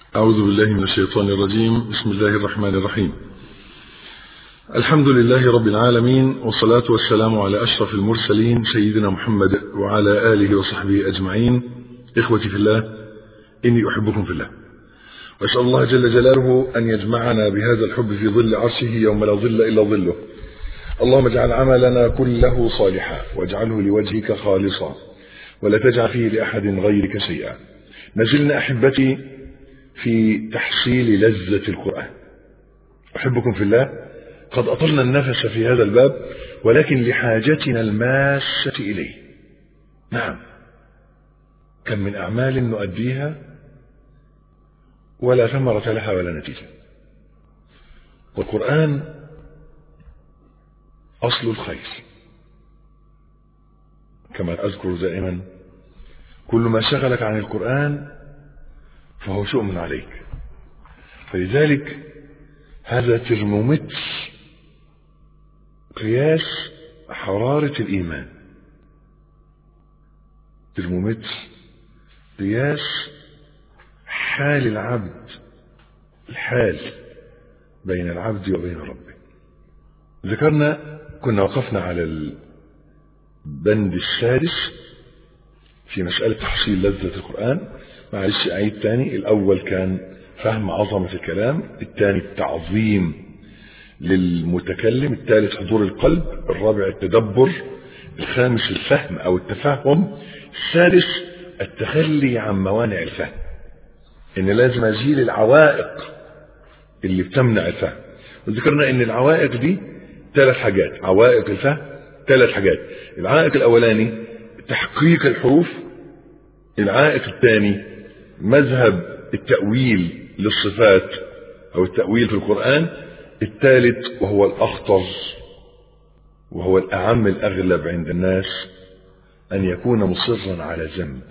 أعوذ بالله من الشيطان الرجيم بسم الله الرحمن الرحيم الحمد لله رب العالمين والصلاة والسلام على أشرف المرسلين سيدنا محمد وعلى آله وصحبه أجمعين إخوتي في الله إني أحبكم في الله وأسأل الله جل جلاله أن يجمعنا بهذا الحب في ظل عرشه يوم لا ظل إلا ظله اللهم اجعل عملنا كله صالحا واجعله لوجهك خالصا ولا تجعل فيه لأحد غيرك شيئا نزلنا أحبتي في تحصيل لذة القرآن أحبكم في الله قد أطلنا النفس في هذا الباب ولكن لحاجتنا الماسة إليه نعم كم من أعمال نؤديها ولا ثمرة لها ولا نتيجة والقرآن أصل الخير كما أذكر دائما كل ما شغلك عن القرآن فهو شؤم عليك فلذلك هذا ترمومتر قياس حرارة الإيمان ترمومتر قياس حال العبد الحال بين العبد وبين ربه ذكرنا كنا وقفنا على البند السادس في مسألة تحصيل لذة القرآن معلش أعيد تاني الأول كان فهم عظمة الكلام الثاني التعظيم للمتكلم الثالث حضور القلب الرابع التدبر الخامس الفهم أو التفهم السادس التخلي عن موانع الفهم إن لازم أزيل العوائق اللي بتمنع الفهم وذكرنا إن العوائق دي ثلاث حاجات عوائق الفهم ثلاث حاجات العائق الأولاني تحقيق الحروف العائق الثاني مذهب التأويل للصفات أو التأويل في القرآن الثالث وهو الأخطر وهو الأعم الأغلب عند الناس أن يكون مصرا على ذنب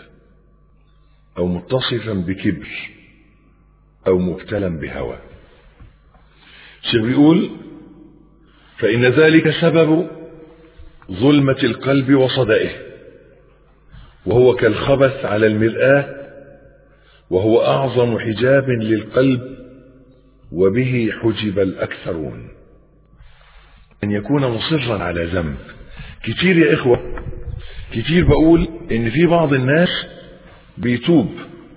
أو متصفا بكبر أو مبتلا بهوى الشيخ بيقول فإن ذلك سبب ظلمة القلب وصدائه وهو كالخبث على المرآة وهو أعظم حجاب للقلب وبه حجب الأكثرون أن يكون مصرا على ذنب كتير يا إخوة كتير بقول إن في بعض الناس بيتوب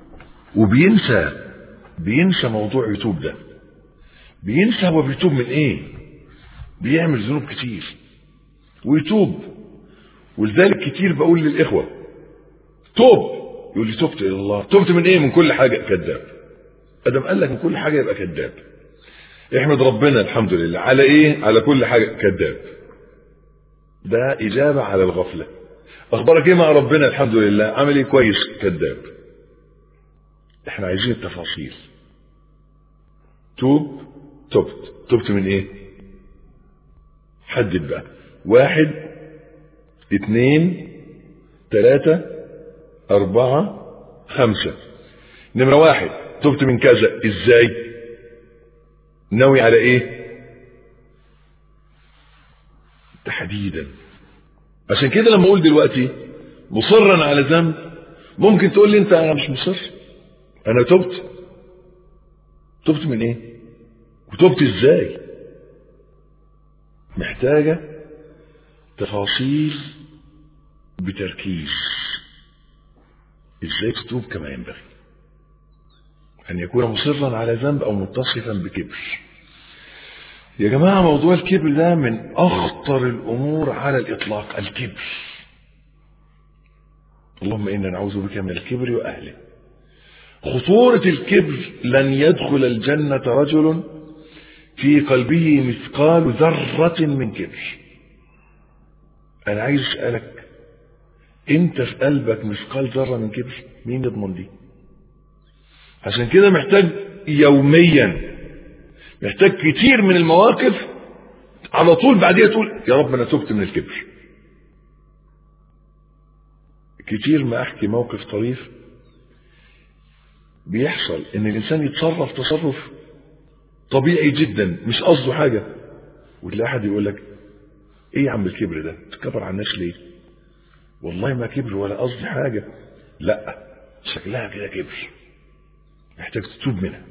وبينسى بينسى موضوع يتوب ده بينسى هو بيتوب من إيه بيعمل ذنوب كتير ويتوب ولذلك كتير بقول للإخوة توب يقول لي تبت الى الله تبت من ايه من كل حاجه كذاب ادم قال لك من كل حاجه يبقى كذاب احمد ربنا الحمد لله على ايه على كل حاجه كذاب ده اجابه على الغفله اخبارك ايه مع ربنا الحمد لله عامل ايه كويس كذاب احنا عايزين التفاصيل توب تبت تبت من ايه حدد بقى واحد اتنين تلاتة أربعة خمسة نمرة واحد تبت من كذا ازاي ناوي على ايه تحديدا عشان كده لما اقول دلوقتي مصرا على ذنب ممكن تقول لي انت انا مش مصر انا تبت تبت من ايه وتبت ازاي محتاجة تفاصيل بتركيز ازاي تتوب كما ينبغي ان يكون مصرا على ذنب او متصفا بكبر يا جماعة موضوع الكبر ده من اخطر الامور على الاطلاق الكبر اللهم انا نعوذ بك من الكبر واهله خطورة الكبر لن يدخل الجنة رجل في قلبه مثقال ذرة من كبر انا عايز اسألك انت في قلبك مثقال ذره من كبر مين يضمن دي عشان كده محتاج يوميا محتاج كتير من المواقف على طول بعديها تقول يا رب انا تبت من الكبر كتير ما احكي موقف طريف بيحصل ان الانسان يتصرف تصرف طبيعي جدا مش قصده حاجه وتلاقي حد يقول لك ايه يا عم الكبر ده تكبر على الناس ليه والله ما كبر ولا قصدي حاجة لا شكلها كده كبر محتاج تتوب منها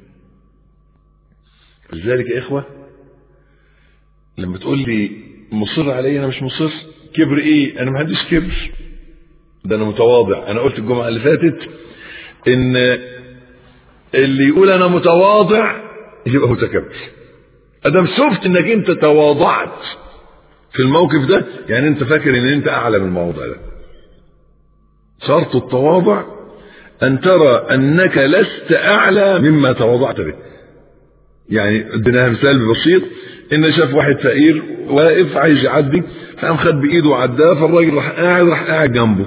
لذلك يا إخوة لما تقول لي مصر علي أنا مش مصر كبر إيه أنا ما عنديش كبر ده أنا متواضع أنا قلت الجمعة اللي فاتت إن اللي يقول أنا متواضع يبقى متكبر ادم شفت انك انت تواضعت في الموقف ده يعني انت فاكر ان انت اعلى من الموضوع ده شرط التواضع ان ترى انك لست اعلى مما تواضعت به يعني اديناها مثال بسيط ان شاف واحد فقير واقف عايز يعدي فقام خد بايده وعداه فالراجل راح قاعد راح قاعد جنبه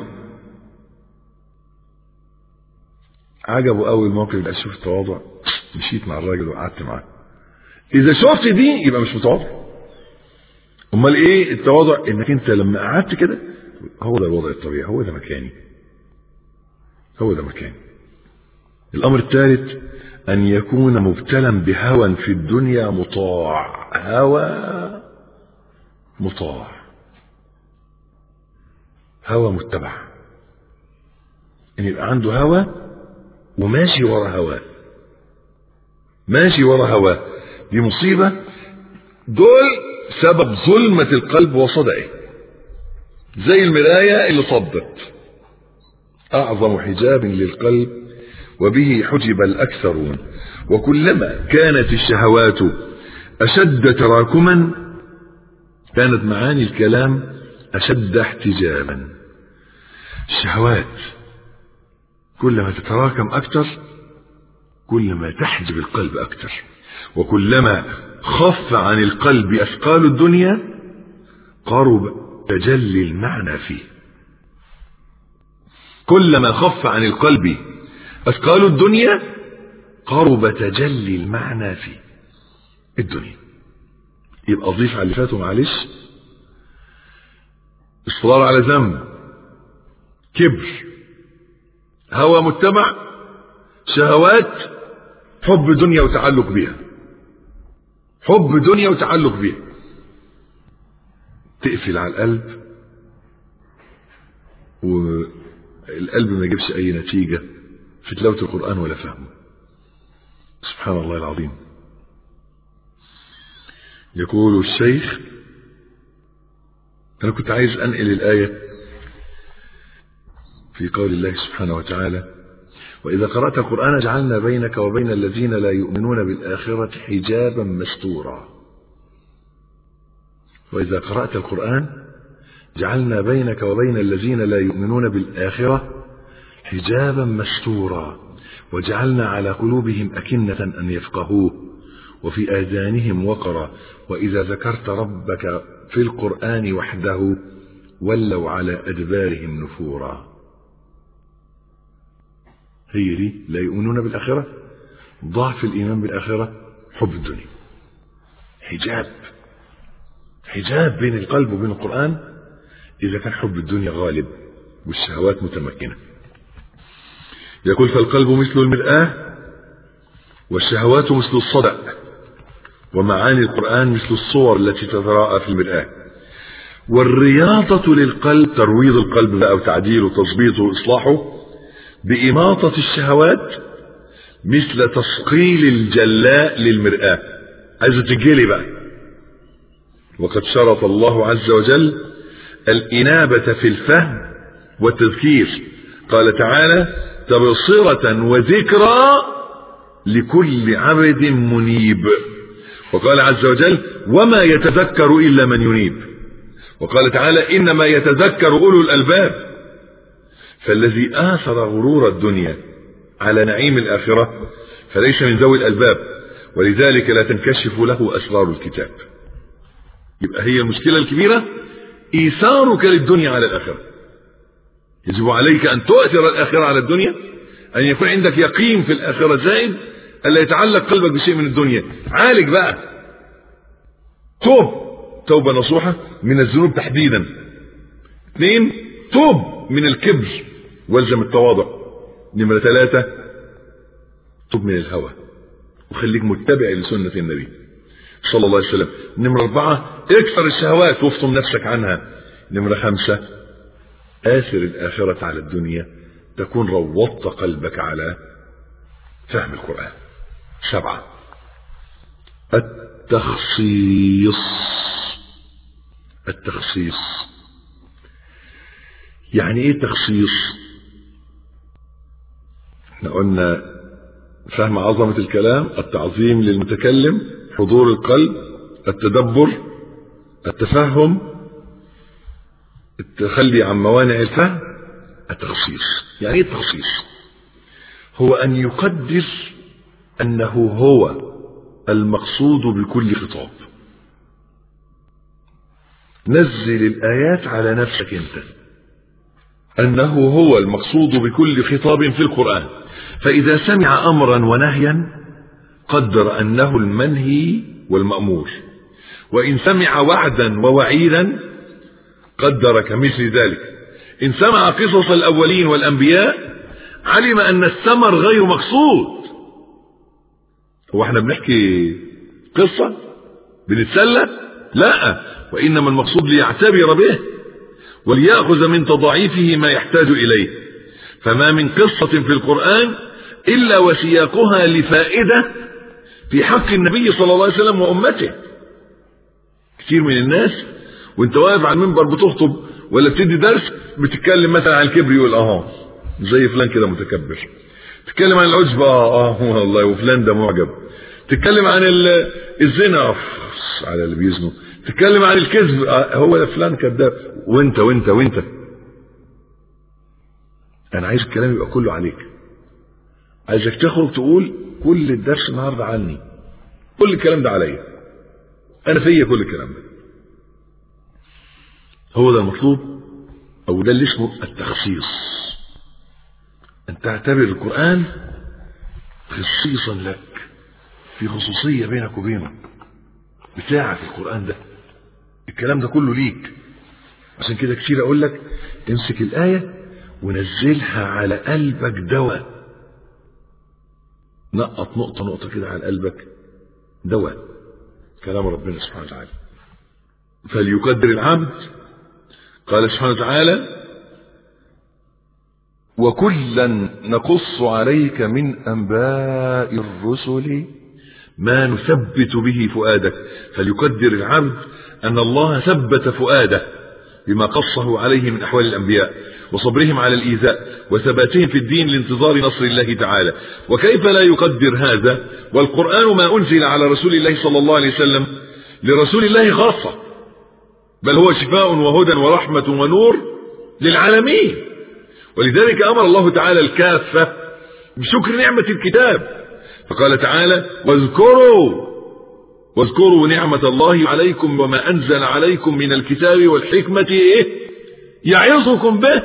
عجبه قوي الموقف ده شوف التواضع مشيت مع الراجل وقعدت معاه اذا شفت دي يبقى مش متواضع امال ايه التواضع انك انت لما قعدت كده هو ده الوضع الطبيعي هو ده مكاني هو ده مكاني الامر الثالث ان يكون مبتلا بهوى في الدنيا مطاع هوى مطاع هوى متبع ان يبقى عنده هوى وماشي ورا هواه ماشي ورا هواه دي مصيبة دول سبب ظلمة القلب وصدعه زي المراية اللي صدت أعظم حجاب للقلب وبه حجب الأكثرون وكلما كانت الشهوات أشد تراكما كانت معاني الكلام أشد احتجابا الشهوات كلما تتراكم أكثر كلما تحجب القلب أكثر وكلما خف عن القلب أثقال الدنيا قرب تجلي المعنى فيه كلما خف عن القلب أثقال الدنيا قرب تجلي المعنى فيه الدنيا يبقى أضيف على اللي فاتوا معلش اصرار على ذنب كبر هوى متبع شهوات حب دنيا وتعلق بها حب دنيا وتعلق بها تقفل على القلب والقلب ما يجيبش اي نتيجة في تلاوة القرآن ولا فهمه سبحان الله العظيم يقول الشيخ أنا كنت عايز أنقل الآية في قول الله سبحانه وتعالى وإذا قرأت القرآن جعلنا بينك وبين الذين لا يؤمنون بالآخرة حجابا مستورا وإذا قرأت القرآن جعلنا بينك وبين الذين لا يؤمنون بالآخرة حجابا مستورا وجعلنا على قلوبهم أكنة أن يفقهوه وفي آذانهم وقرا وإذا ذكرت ربك في القرآن وحده ولوا على أدبارهم نفورا هي دي لا يؤمنون بالآخرة ضعف الإيمان بالآخرة حب الدنيا حجاب حجاب بين القلب وبين القرآن إذا كان حب الدنيا غالب والشهوات متمكنة يقول فالقلب مثل المرآة والشهوات مثل الصدأ ومعاني القرآن مثل الصور التي تتراءى في المرآة والرياضة للقلب ترويض القلب بقى وتعديله وتظبيطه وإصلاحه بإماطة الشهوات مثل تثقيل الجلاء للمرآة عايزة تجلي بقى وقد شرط الله عز وجل الإنابة في الفهم والتذكير قال تعالى تبصرة وذكرى لكل عبد منيب وقال عز وجل وما يتذكر إلا من ينيب وقال تعالى إنما يتذكر أولو الألباب فالذي آثر غرور الدنيا على نعيم الآخرة فليس من ذوي الألباب ولذلك لا تنكشف له أسرار الكتاب يبقى هي المشكلة الكبيرة إيثارك للدنيا على الآخرة يجب عليك أن تؤثر الآخرة على الدنيا أن يكون عندك يقين في الآخرة زائد ألا يتعلق قلبك بشيء من الدنيا عالج بقى توب توبة نصوحة من الذنوب تحديدا اثنين توب من الكبر والزم التواضع نمرة ثلاثة توب من الهوى وخليك متبع لسنة النبي صلى الله عليه وسلم نمرة أربعة اكثر الشهوات وافطم نفسك عنها نمرة خمسة آثر الآخرة على الدنيا تكون روضت قلبك على فهم القرآن سبعة التخصيص التخصيص يعني ايه تخصيص احنا قلنا فهم عظمة الكلام التعظيم للمتكلم حضور القلب التدبر التفهم التخلي عن موانع الفهم التخصيص يعني ايه التخصيص هو ان يقدر انه هو المقصود بكل خطاب نزل الايات على نفسك انت انه هو المقصود بكل خطاب في القران فاذا سمع امرا ونهيا قدر انه المنهي والمامور وان سمع وعدا ووعيدا قدر كمثل ذلك ان سمع قصص الاولين والانبياء علم ان الثمر غير مقصود هو احنا بنحكي قصة بنتسلى لا وانما المقصود ليعتبر به وليأخذ من تضعيفه ما يحتاج اليه فما من قصة في القرآن الا وسياقها لفائدة في حق النبي صلى الله عليه وسلم وامته كثير من الناس وانت واقف على المنبر بتخطب ولا بتدي درس بتتكلم مثلا عن الكبر يقول اه زي فلان كده متكبر تتكلم عن العجب اه اه والله وفلان ده معجب تتكلم عن الزنا على اللي بيزنوا تتكلم عن الكذب آه هو ده فلان كذاب وانت وانت وانت انا عايز الكلام يبقى كله عليك عايزك تخرج تقول كل الدرس النهارده عني كل الكلام ده عليا انا فيا كل الكلام ده هو ده المطلوب او ده اللي اسمه التخصيص ان تعتبر القرآن خصيصا لك في خصوصية بينك وبينه بتاعك القرآن ده الكلام ده كله ليك عشان كده كتير اقول لك امسك الآية ونزلها على قلبك دواء نقط نقطة نقطة كده على قلبك دواء كلام ربنا سبحانه وتعالى فليقدر العبد قال سبحانه وتعالى وكلا نقص عليك من انباء الرسل ما نثبت به فؤادك فليقدر العبد ان الله ثبت فؤاده بما قصه عليه من احوال الانبياء وصبرهم على الايذاء وثباتهم في الدين لانتظار نصر الله تعالى وكيف لا يقدر هذا والقران ما انزل على رسول الله صلى الله عليه وسلم لرسول الله خاصه بل هو شفاء وهدى ورحمه ونور للعالمين ولذلك امر الله تعالى الكافه بشكر نعمه الكتاب فقال تعالى واذكروا واذكروا نعمة الله عليكم وما أنزل عليكم من الكتاب والحكمة إيه يعظكم به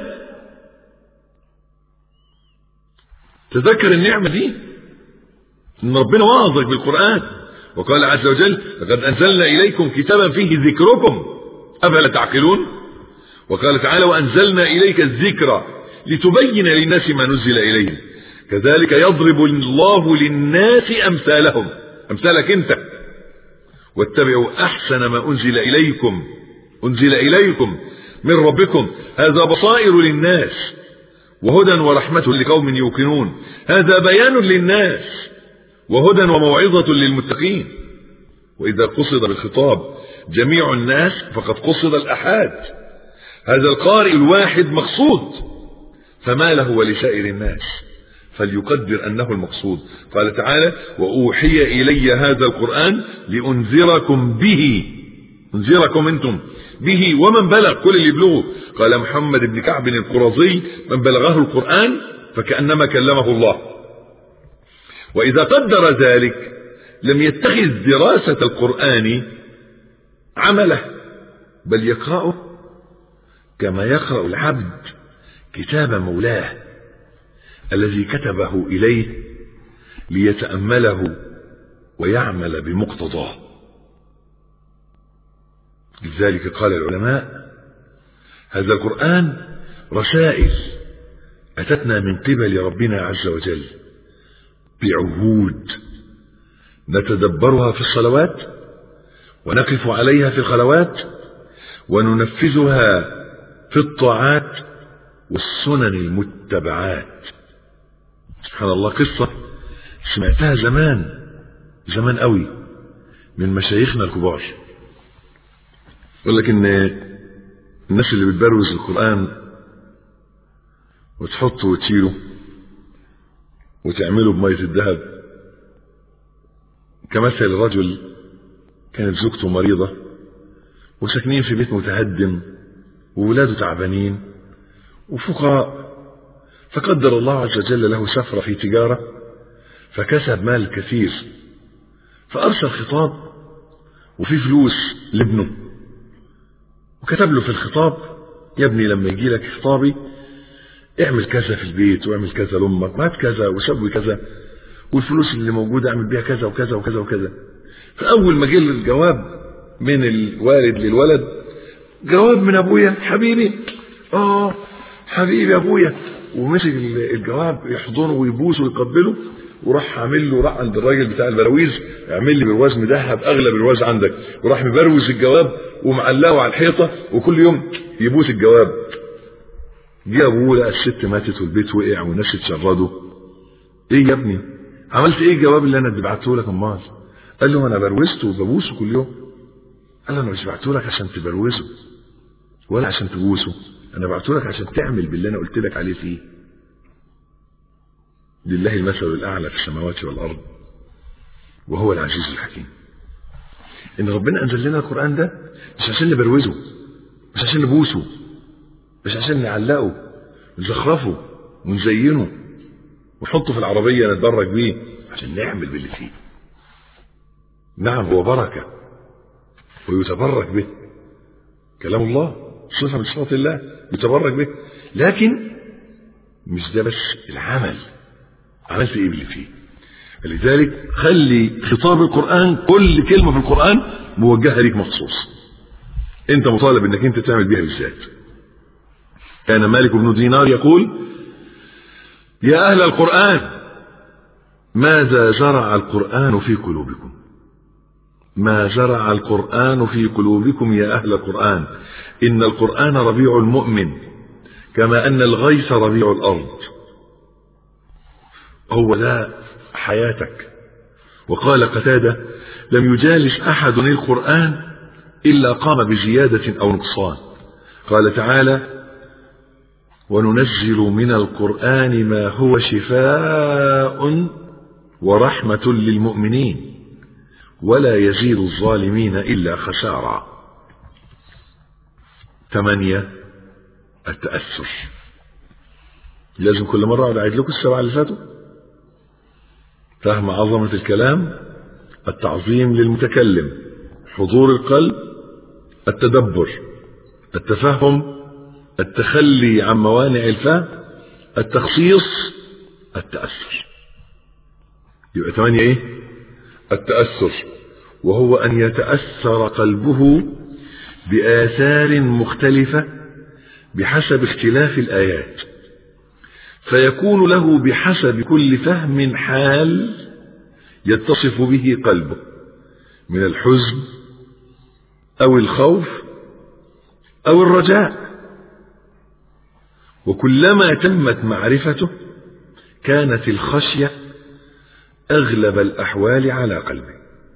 تذكر النعمة دي إن ربنا وعظك بالقرآن وقال عز وجل لقد أنزلنا إليكم كتابا فيه ذكركم أفلا تعقلون وقال تعالى وأنزلنا إليك الذكر لتبين للناس ما نزل إليهم كذلك يضرب الله للناس أمثالهم أمثالك أنت واتبعوا أحسن ما أنزل إليكم أنزل إليكم من ربكم هذا بصائر للناس وهدى ورحمة لقوم يوقنون هذا بيان للناس وهدى وموعظة للمتقين وإذا قصد بالخطاب جميع الناس فقد قصد الأحاد هذا القارئ الواحد مقصود فما له ولسائر الناس فليقدر أنه المقصود قال تعالى وأوحي إلي هذا القرآن لأنذركم به أنذركم أنتم به ومن بلغ كل اللي يبلغه قال محمد بن كعب القرظي من بلغه القرآن فكأنما كلمه الله وإذا قدر ذلك لم يتخذ دراسة القرآن عمله بل يقرأه كما يقرأ العبد كتاب مولاه الذي كتبه إليه ليتأمله ويعمل بمقتضاه لذلك قال العلماء هذا القرآن رسائل أتتنا من قبل ربنا عز وجل بعهود نتدبرها في الصلوات ونقف عليها في الخلوات وننفذها في الطاعات والسنن المتبعات سبحان الله قصة سمعتها زمان زمان قوي من مشايخنا الكبار يقول لك ان الناس اللي بتبروز القرآن وتحطه وتشيله وتعمله بمية الذهب كمثل رجل كانت زوجته مريضة وساكنين في بيت متهدم وولاده تعبانين وفقراء فقدر الله عز وجل له سفرة في تجارة فكسب مال كثير فأرسل خطاب وفي فلوس لابنه وكتب له في الخطاب يا ابني لما يجي لك خطابي اعمل كذا في البيت واعمل كذا لامك وهات كذا وسوي كذا والفلوس اللي موجودة اعمل بيها كذا وكذا وكذا وكذا فأول ما جه الجواب من الوالد للولد جواب من أبويا حبيبي آه حبيبي أبويا ومسك الجواب يحضنه ويبوسه ويقبله وراح عامل له راح عند الراجل بتاع البراويز اعمل لي برواز مذهب اغلى برواز عندك وراح مبروز الجواب ومعلقه على الحيطه وكل يوم يبوس الجواب جه ابوه لقى الست ماتت والبيت وقع والناس اتشردوا ايه يا ابني عملت ايه الجواب اللي انا بعته لك امال قال له انا بروزته وببوسه كل يوم قال له انا مش بعته لك عشان تبروزه ولا عشان تبوسه انا بعته لك عشان تعمل باللي انا قلت لك عليه فيه لله المثل الاعلى في السماوات والارض وهو العزيز الحكيم ان ربنا انزل لنا القران ده مش عشان نبروزه مش عشان نبوسه مش عشان نعلقه نزخرفه ونزينه ونحطه في العربيه نتدرج بيه عشان نعمل باللي فيه نعم هو بركه ويتبرك به كلام الله صفه من صفات الله يتبرك به لكن مش ده بس العمل عملت ايه باللي فيه لذلك خلي خطاب القرآن كل كلمة في القرآن موجهة ليك مخصوص انت مطالب انك انت تعمل بيها بالذات كان مالك بن دينار يقول يا اهل القرآن ماذا زرع القرآن في قلوبكم ما زرع القرآن في قلوبكم يا أهل القرآن إن القرآن ربيع المؤمن كما أن الغيث ربيع الأرض هو ده حياتك وقال قتادة لم يجالس أحد القرآن إلا قام بزيادة أو نقصان قال تعالى وننزل من القرآن ما هو شفاء ورحمة للمؤمنين ولا يزيد الظالمين إلا خسارا ثمانية التأثر لازم كل مرة أقعد أعيد لكم السبعة اللي فاتوا فهم عظمة الكلام التعظيم للمتكلم حضور القلب التدبر التفهم التخلي عن موانع الفهم التخصيص التأثر يبقى ثمانية ايه التأثر وهو أن يتأثر قلبه بآثار مختلفة بحسب اختلاف الآيات فيكون له بحسب كل فهم حال يتصف به قلبه من الحزن أو الخوف أو الرجاء وكلما تمت معرفته كانت الخشية أغلب الأحوال على قلبه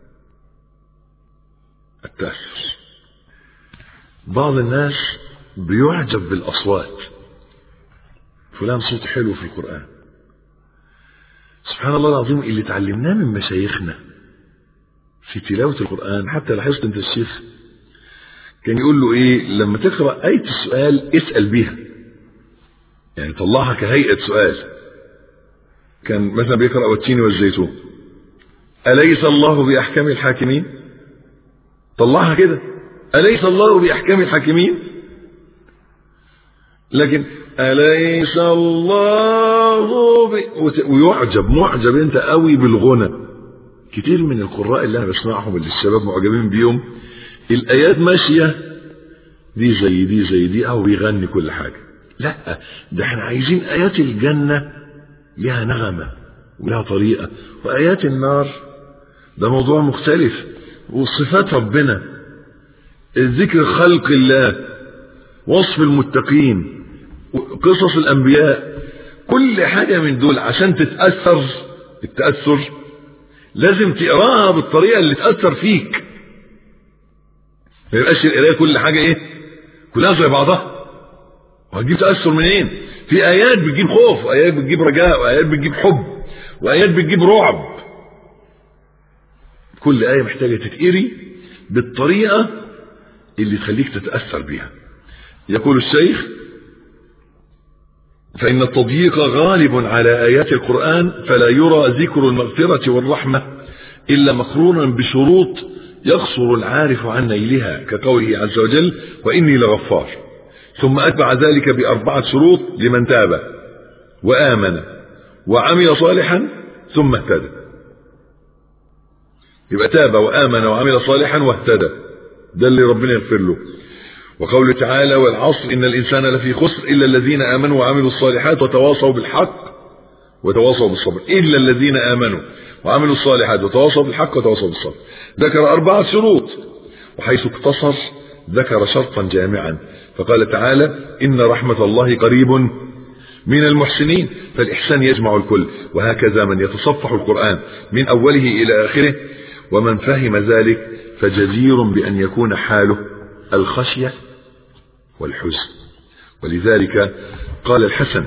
التأثر بعض الناس بيعجب بالأصوات فلان صوت حلو في القرآن سبحان الله العظيم اللي تعلمناه من مشايخنا في تلاوة القرآن حتى لاحظت انت الشيخ كان يقول له ايه لما تقرأ آية السؤال اسأل بيها يعني طلعها كهيئة سؤال كان مثلا بيقرأ والتين والزيتون أليس الله بأحكام الحاكمين طلعها كده أليس الله بأحكام الحاكمين لكن أليس الله ب... ويعجب معجب انت قوي بالغنى كتير من القراء اللي انا بسمعهم اللي الشباب معجبين بيهم الايات ماشيه دي زي دي زي دي او بيغني كل حاجه لا ده احنا عايزين ايات الجنه لها نغمه ولها طريقه وايات النار ده موضوع مختلف وصفات ربنا ذكر خلق الله وصف المتقين قصص الانبياء كل حاجة من دول عشان تتأثر التأثر لازم تقراها بالطريقة اللي تأثر فيك ما يبقاش القراية كل حاجة ايه كلها زي بعضها وهتجيب تأثر منين في آيات بتجيب خوف وآيات بتجيب رجاء وآيات بتجيب حب وآيات بتجيب رعب كل آية محتاجة تتقري بالطريقة اللي تخليك تتأثر بيها يقول الشيخ فإن التضييق غالب على آيات القرآن فلا يرى ذكر المغفرة والرحمة إلا مقرونا بشروط يقصر العارف عن نيلها كقوله عز وجل وإني لغفار ثم أتبع ذلك بأربعة شروط لمن تاب وآمن وعمل صالحا ثم اهتدى يبقى تاب وآمن وعمل صالحا واهتدى ده اللي ربنا يغفر له وقوله تعالى والعصر إن الإنسان لفي خسر إلا الذين آمنوا وعملوا الصالحات وتواصوا بالحق وتواصوا بالصبر إلا الذين آمنوا وعملوا الصالحات وتواصوا بالحق وتواصوا بالصبر ذكر أربعة شروط وحيث اقتصر ذكر شرطا جامعا فقال تعالى إن رحمة الله قريب من المحسنين فالإحسان يجمع الكل وهكذا من يتصفح القرآن من أوله إلى آخره ومن فهم ذلك فجدير بأن يكون حاله الخشية والحزن ولذلك قال الحسن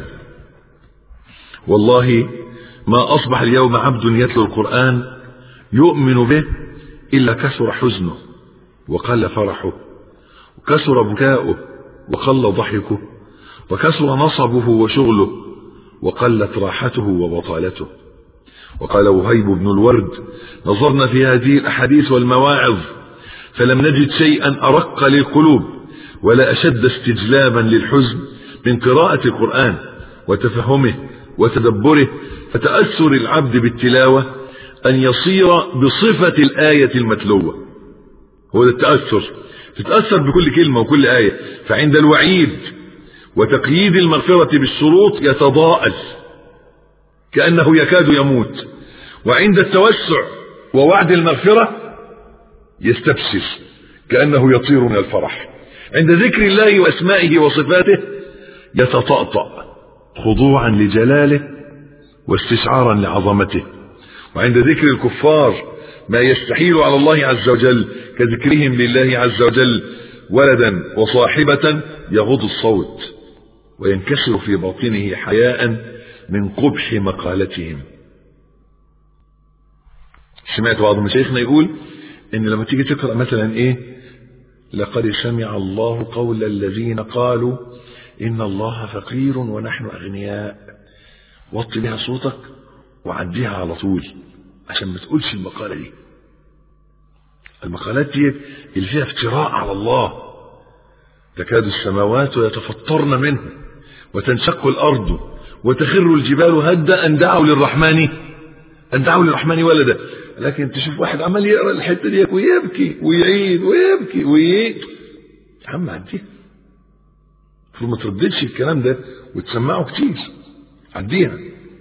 والله ما أصبح اليوم عبد يتلو القرآن يؤمن به إلا كثر حزنه وقل فرحه وكثر بكاؤه وقل ضحكه وكثر نصبه وشغله وقلت راحته وبطالته وقال وهيب بن الورد نظرنا في هذه الأحاديث والمواعظ فلم نجد شيئا أرق للقلوب ولا أشد استجلابا للحزن من قراءة القرآن وتفهمه وتدبره فتأثر العبد بالتلاوة أن يصير بصفة الآية المتلوة هو ده التأثر تتأثر بكل كلمة وكل آية فعند الوعيد وتقييد المغفرة بالشروط يتضاءل كأنه يكاد يموت وعند التوسع ووعد المغفرة يستبشر كأنه يطير من الفرح عند ذكر الله وأسمائه وصفاته يتطأطأ خضوعا لجلاله واستشعارا لعظمته وعند ذكر الكفار ما يستحيل على الله عز وجل كذكرهم لله عز وجل ولدا وصاحبة يغض الصوت وينكسر في باطنه حياء من قبح مقالتهم سمعت بعض مشايخنا يقول ان لما تيجي تقرأ مثلا ايه لقد سمع الله قول الذين قالوا ان الله فقير ونحن اغنياء وطي بها صوتك وعديها على طول عشان ما تقولش المقالة دي المقالات دي اللي فيها افتراء على الله تكاد السماوات يتفطرن منه وتنشق الارض وتخر الجبال هدا ان دعوا للرحمن ان دعوا للرحمن ولدا لكن تشوف واحد عمال يقرا الحته دي ويبكي ويعيد ويبكي ويعيد يا عم عديها المفروض ما ترددش الكلام ده وتسمعه كتير عديها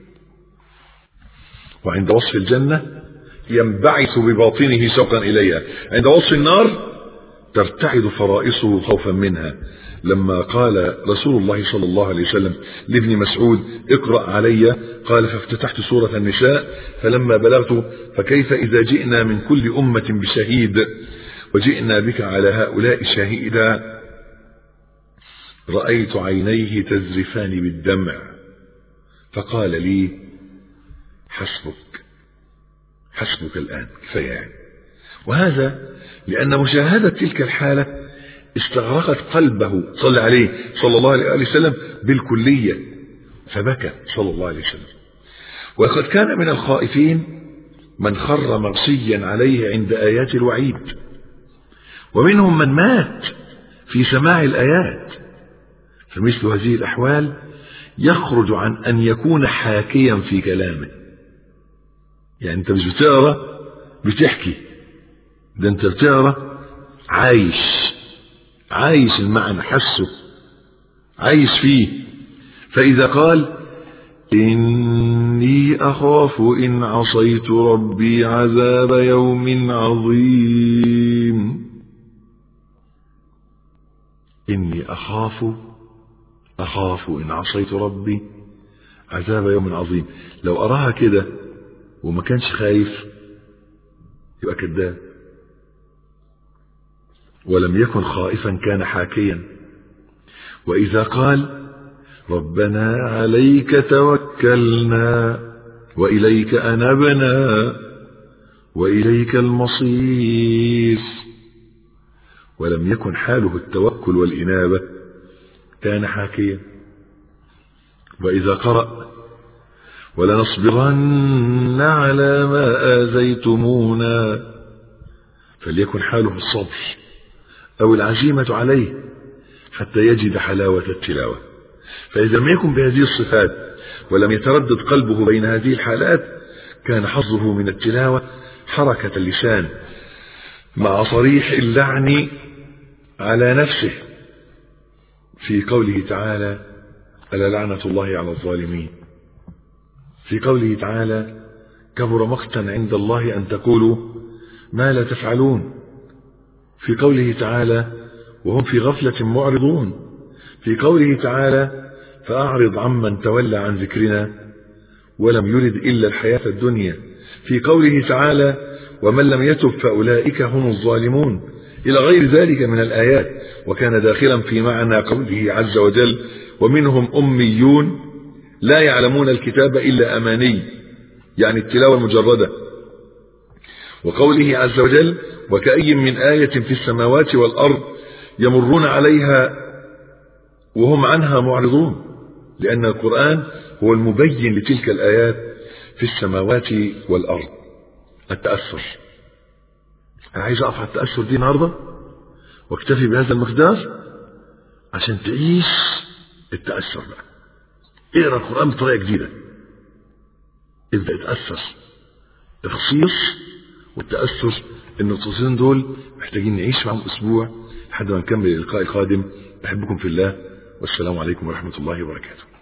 وعند وصف الجنة ينبعث بباطنه شوقا إليها عند وصف النار ترتعد فرائصه خوفا منها لما قال رسول الله صلى الله عليه وسلم لابن مسعود اقرأ علي قال فافتتحت سورة النساء فلما بلغت فكيف إذا جئنا من كل أمة بشهيد وجئنا بك على هؤلاء شهيدا رأيت عينيه تزرفان بالدمع فقال لي حسبك حسبك الآن كفاية يعني وهذا لأن مشاهدة تلك الحالة استغرقت قلبه صلى عليه صلى الله عليه وسلم بالكلية فبكى صلى الله عليه وسلم وقد كان من الخائفين من خر مغشيا عليه عند آيات الوعيد ومنهم من مات في سماع الآيات فمثل هذه الأحوال يخرج عن أن يكون حاكيا في كلامه يعني أنت مش بتقرأ بتحكي ده أنت بتقرأ عايش عايش المعنى حسه عايش فيه فإذا قال إني أخاف إن عصيت ربي عذاب يوم عظيم إني أخاف أخاف إن عصيت ربي عذاب يوم عظيم لو أراها كده وما كانش خايف يبقى كذاب ولم يكن خائفا كان حاكيا وإذا قال ربنا عليك توكلنا وإليك أنبنا وإليك المصير ولم يكن حاله التوكل والإنابة كان حاكيا وإذا قرأ ولنصبرن على ما آذيتمونا فليكن حاله الصبر أو العزيمة عليه حتى يجد حلاوة التلاوة فإذا لم يكن بهذه الصفات ولم يتردد قلبه بين هذه الحالات كان حظه من التلاوة حركة اللسان مع صريح اللعن على نفسه في قوله تعالى ألا لعنة الله على الظالمين في قوله تعالى كبر مقتا عند الله أن تقولوا ما لا تفعلون في قوله تعالى وهم في غفلة معرضون في قوله تعالى فأعرض عمن تولى عن ذكرنا ولم يرد إلا الحياة الدنيا في قوله تعالى ومن لم يتب فأولئك هم الظالمون إلى غير ذلك من الآيات وكان داخلا في معنى قوله عز وجل ومنهم أميون لا يعلمون الكتاب إلا أماني يعني التلاوة المجردة وقوله عز وجل وكأي من آية في السماوات والأرض يمرون عليها وهم عنها معرضون لأن القرآن هو المبين لتلك الآيات في السماوات والأرض التأثر أنا عايز أقف على التأثر دي النهاردة واكتفي بهذا المقدار عشان تعيش التأثر بقى اقرا القرآن بطريقة جديدة ابدأ اتأثر تخصيص والتأثر النقطتين دول محتاجين نعيش معهم أسبوع لحد ما نكمل اللقاء القادم أحبكم في الله والسلام عليكم ورحمة الله وبركاته